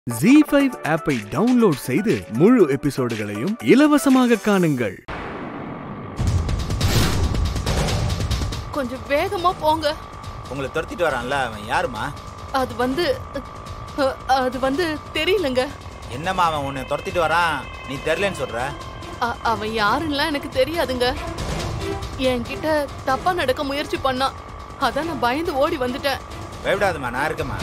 G five ஆப்பை download செய்து முழு எபிசோடுகளையும் இலவசமாக காணுங்கள் கொஞ்சம் வேகமா போங்க உங்களை துரத்திட்டு வரான்ல அவன் யாருமா அது வந்து அ, அது வந்து தெரியலங்க என்னம்மா அவன் உன்னை துரத்திட்டு வரான் நீ தெரிலன்னு சொல்ற அ- அவன் யாருன்னா எனக்கு தெரியாதுங்க என்கிட்ட தப்பா நடக்க முயற்சி பண்ணான் அதான் நான் பயந்து ஓடி வந்துட்டேன் பயப்படாதம்மா நான் இருக்கேம்மா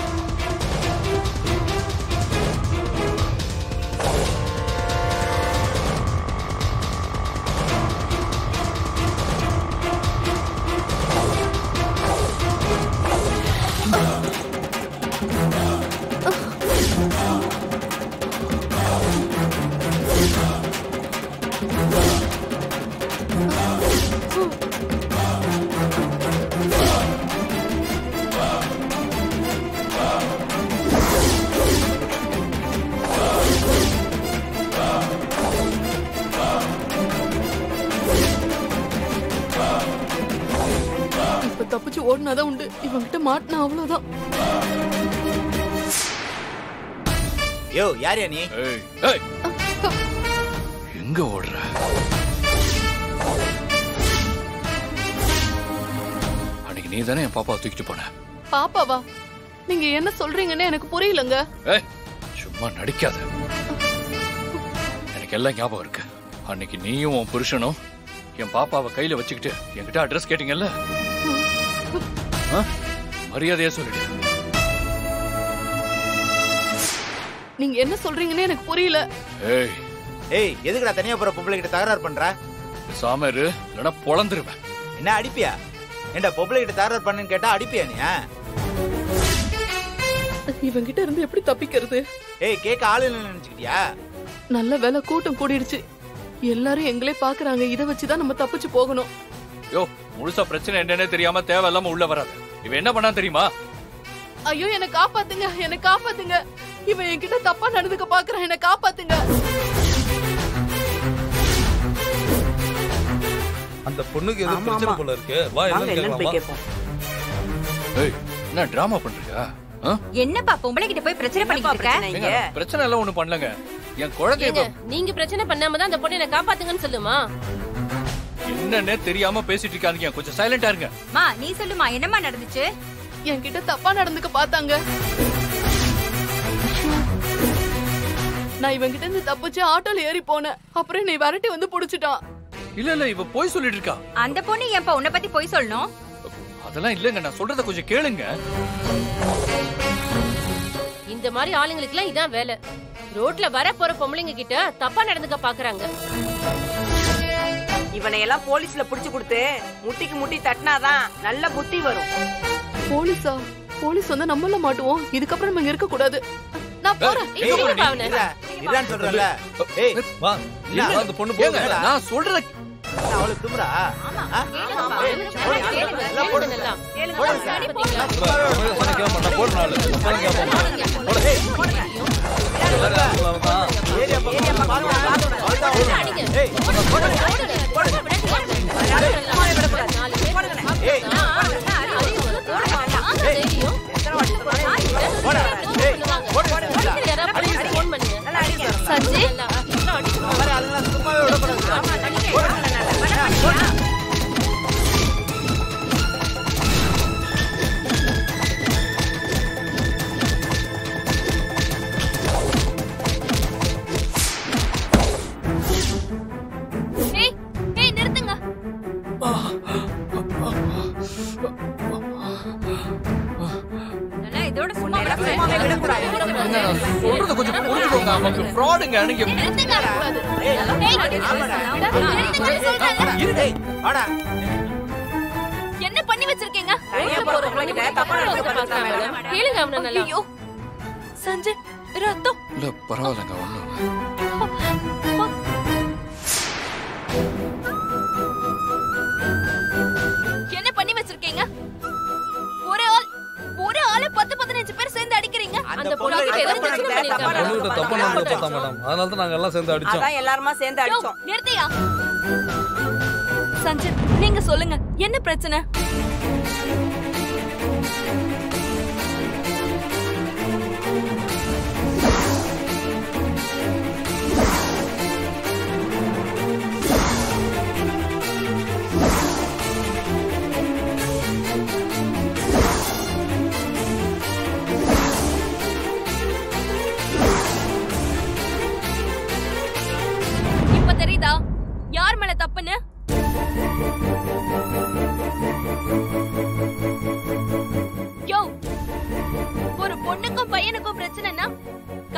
இப்ப தப்பிச்சு ஓடினாதான் உண்டு இவன்கிட்ட மாட்டினா அவ்வளவுதான் யோ யார் நீ ஏய், ஏய். எங்க ஓடுற அன்னைக்கு நீ தானே என் பாப்பாவை தூக்கிட்டு போன பாப்பாவா நீங்க என்ன சொல்றீங்கன்னு எனக்கு புரியலங்க ஏய் சும்மா நடிக்காத எனக்கு எல்லாம் ஞாபகம் இருக்கு அன்னைக்கு நீயும் உன் புருஷனும் என் பாப்பாவை கையில வச்சுக்கிட்டு என்கிட்ட அட்ரஸ் கேட்டீங்கல்ல ஆ? மரியாதையா சொல்லிடு நீங்க என்ன சொல்றீங்கன்னு எனக்கு புரியல ஏய் ஏய் எதுக்குடா தனியா போற பொம்பளை கிட்ட தகராறு பண்ற பேசாம இரு இல்லைன்னா பொழந்துருவேன் என்ன அடிப்பியா ஏண்டா பொம்பளை கிட்ட தகராறு பண்ணுன்னு கேட்டா அடிப்பியா நீ ஆ? இவன்கிட்ட இருந்து எப்படி தப்பிக்கிறது ஏய் கேட்க ஆளு இல்லைன்னு நினைச்சுக்கிட்டியா நல்ல வேலை கூட்டம் கூடிடுச்சு எல்லாரும் எங்களே பாக்குறாங்க இத வச்சுதான் நம்ம தப்பிச்சு போகணும் யோ முழுசா பிரச்சனை என்னன்னே தெரியாம தேவையில்லாம உள்ள வராது இவன் என்ன பண்ணா தெரியுமா ஐயோ என்ன காப்பாத்துங்க என்ன காப்பாத்துங்க இவன் என்கிட்ட தப்பா நடந்துக்க பாக்குறான் என்ன காப்பாத்துங்க அந்த பொண்ணுக்கு எதுவும் ஆமா, பிரச்சனை ஆமா. போல இருக்கு வா வாங்க என்னன்னு என்னன்னு போய் கேட்கலாமா கேட்போம் ஏய் என்ன டிராமா பண்றியா ஆ? என்னப்பா பொம்பளை கிட்ட போய் பிரச்சனை பண்ணிட்டு இருக்க ஏங்க, பிரச்சனை எல்லாம் ஒண்ணும் பண்ணலங்க என் குழந்தை ஏங்க, நீங்க பிரச்சனை பண்ணாம தான் அந்த பொண்ணை என்ன காப்பாத்துங்கன்னு சொல்லுமா என்னன்னே தெரியாம பேசிட்டு இருக்காதீங்க கொஞ்சம் சைலண்டா இருங்க மா நீ சொல்லுமா என்னம்மா நடந்துச்சு என்கிட்ட தப்பா நடந்துக்க பார்த்தாங்க நான் இவன்கிட்ட இருந்து தப்பிச்சு ஆட்டோல ஏறி போனேன் அப்புறம் நீ விரட்டி வந்து புடிச்சிட்டான் இல்ல இல்ல இவ போய் சொல்லிட்டு இருக்கா அந்த பொண்ணு ஏன்பா உன்னை பத்தி போய் சொல்லணும் அதெல்லாம் இல்லங்க நான் சொல்றத கொஞ்சம் கேளுங்க இந்த மாதிரி ஆளுங்களுக்கு எல்லாம் இதான் வேலை ரோட்ல வர போற பொம்பளைங்க கிட்ட தப்பா நடந்துக்க பாக்குறாங்க இவனை எல்லாம் போலீஸ்ல புடிச்சு கொடுத்து முட்டிக்கு முட்டி தட்டினாதான் நல்ல புத்தி வரும் போலீஸா போலீஸ் வந்தா நம்மள மாட்டுவோம் இதுக்கப்புறம் நம்ம இங்க இருக்க கூடாது நான் போறேன் ஏய், விடுங்கப்பா அவனை. இருடா, இருடான்னு சொல்றேன்ல ஏய் வா இல்ல. வா, அந்த பொண்ணு ஏங்க, போங்க நான் சொல்றத என்ன அவளுக்கு திமிரா ஆ? கேளுங்கப்பா. ஏய், நல்லா கேளுங்க, எல்லாம் கேளுங்க போடுங்க. நல்லா. போடுங்க சார். பாத்தீங்களா? சொன்ன கேட்க மாட்டான் போடு நாலு சொன்ன கேட்க மாட்டான் எல்லாரும் தான் ஏரியா பக்கம் பாருங்க. அவ்வளவுதான் ஓடும். அடிங்க. ஏய், போடுங்க, விடாதீங்க. நாலு பேர் ஏய், ஆ, தெரியும். போடா. ஏய், போடு. யாராவது போலீஸ்க்கு phone பண்ணுங்க. சஞ்சய் நல்லா, நல்லா அடிச்சு இந்த மாதிரி ஆளுங்கெல்லாம் சும்மாவே விடக்கூடாது. ஏய் ஏய் நிறுத்துங்க நல்லா இதோட சும்மா எல்லாம் சும்மாவே விடக்கூடாது ஏங்க, நான் சொல்றத கொஞ்சம் புரிஞ்சுக்கோங்க அவங்க ஃப்ராடுங்க நீங்க நிறுத்துங்க ஏய், நிறுத்துங்க ஏய், வாடா. என்ன பண்ணி வச்சிருக்கீங்க தனியா போற பொம்பளைகிட்ட தப்பா நடந்துக்க பார்க்கறான் மேடம். கேளுங்க அவனை நல்லா ஐயோ சஞ்சய் ரத்தம் இல்ல பரவாயில்லைங்க ஒண்ணும் இல்ல. என்ன பண்ணி வச்சிருக்கீங்க ஒரு ஆள் ஒரு ஆளு பத்து பதினஞ்சு பேர் சேர்ந்து அடிக்கிறீங்க அந்த பொண்ணு பொண்ணுகிட்ட கிட்ட எதுவும் பிரச்சனை தப்பா பண்ணிருக்காங்க. பொண்ணுகிட்ட தப்பா நடந்து பார்த்தா மேடம் அதனால தான் நாங்க எல்லாம் சேர்ந்து அடிச்சோம் அதான் எல்லாருமா சேர்ந்து யோ, அடிச்சோம் நிறுத்தியா சஞ்சய் நீங்க சொல்லுங்க என்ன பிரச்சனை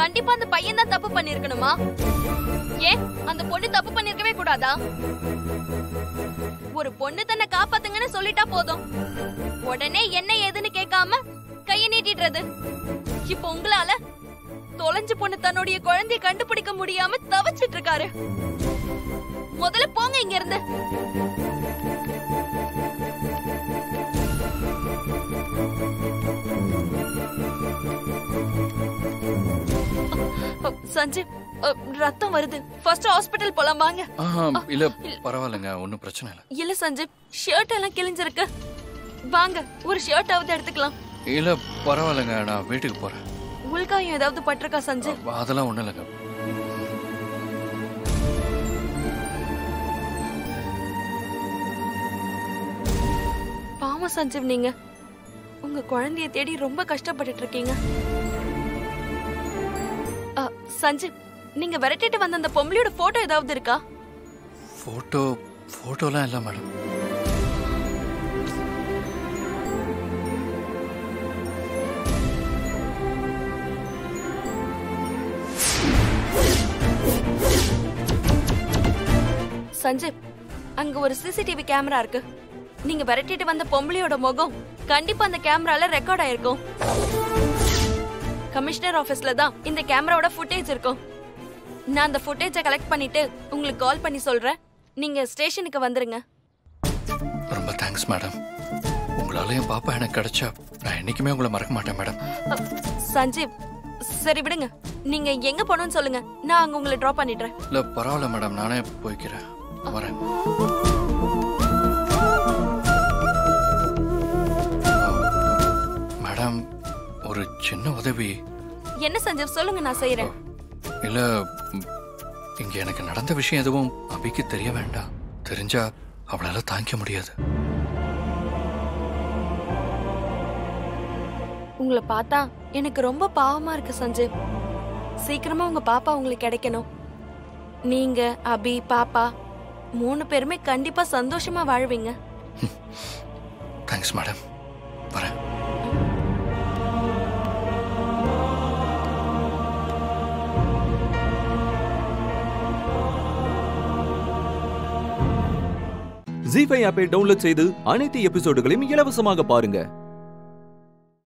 கண்டிப்பா அந்த பையன் தான் தப்பு பண்ணிருக்கணுமா ஏன் அந்த பொண்ணு தப்பு பண்ணிருக்கவே கூடாதா ஒரு பொண்ணு தன்னை காப்பாத்துங்கன்னு சொல்லிட்டா போதும் உடனே என்ன ஏதுன்னு கேட்காம கைய நீட்டிடுறது இப்போ உங்களால தொலைஞ்சு பொண்ணு தன்னுடைய குழந்தைய கண்டுபிடிக்க முடியாம தவிச்சிட்டு இருக்காரு முதல்ல போங்க இங்க இருந்து அ, சஞ்சீவ் அ, ரத்தம் வருது ஃபர்ஸ்ட் ஹாஸ்பிடல் போலாம் வாங்க ஆஹா, இல்ல பரவாயில்லைங்க ஒன்றும் பிரச்சனை இல்லை இல்ல சஞ்சீவ் ஷர்ட் எல்லாம் கிழிஞ்சிருக்கு வாங்க ஒரு ஷர்ட் ஆவது எடுத்துக்கலாம் இல்ல பரவாயில்லைங்க நான் வீட்டுக்கு போறேன் உள்காயம் ஏதாவது பட்டிருக்கா சஞ்சீவ் அதெல்லாம் ஒண்ணும் இல்லைங்க பாவம் சஞ்சீவ் நீங்க உங்க குழந்தைய தேடி ரொம்ப கஷ்டப்பட்டுட்டு இருக்கீங்க அ, சஞ்சீவ் நீங்க விரட்டிட்டு வந்த அந்த பொம்பளையோட போட்டோ ஏதாவது இருக்கா போட்டோ போட்டோலாம் இல்லை மேடம் சஞ்சீவ் அங்க ஒரு சிசிடிவி கேமரா இருக்கு நீங்க விரட்டிட்டு வந்த பொம்பளையோட முகம் கண்டிப்பா அந்த கேமரால ரெக்கார்ட் ஆயிருக்கும் கமிஷனர் ஆபீஸ்ல தான் இந்த கேமராவோட ஃபுட்டேஜ் இருக்கும் நான் அந்த ஃபுட்டேஜை கலெக்ட் பண்ணிட்டு உங்களுக்கு கால் பண்ணி சொல்றேன் நீங்க ஸ்டேஷனுக்கு வந்துருங்க ரொம்ப தேங்க்ஸ் மேடம் உங்களால என் பாப்பா எனக்கு கிடைச்சா நான் என்னைக்குமே உங்களை மறக்க மாட்டேன் மேடம் அ, சஞ்சீவ் சரி விடுங்க நீங்க எங்க போகணும்னு சொல்லுங்க நான் அங்க உங்களை டிராப் பண்ணிடுறேன் இல்ல பரவாயில்ல மேடம் நானே போய்க்கிறேன் வரேன் மேடம் ஒரு சின்ன உதவி என்ன சஞ்சீவ் சொல்லுங்க நான் செய்யறேன் இல்ல ம், இங்க எனக்கு நடந்த விஷயம் எதுவும் அபிக்கு தெரிய வேண்டாம் தெரிஞ்சா அவளால தாங்கிக்க முடியாது உங்களை பார்த்தா எனக்கு ரொம்ப பாவமா இருக்கு சஞ்சீவ் சீக்கிரமா உங்க பாப்பா உங்களுக்கு கிடைக்கணும் நீங்க அபி பாப்பா மூணு பேருமே கண்டிப்பா சந்தோஷமா வாழ்வீங்க தேங்க்ஸ் மேடம் வரேன் ஜி ஃபைவ் ஆப்பை டவுன்லோட் செய்து அனைத்து எபிசோடுகளையும் இலவசமாக பாருங்க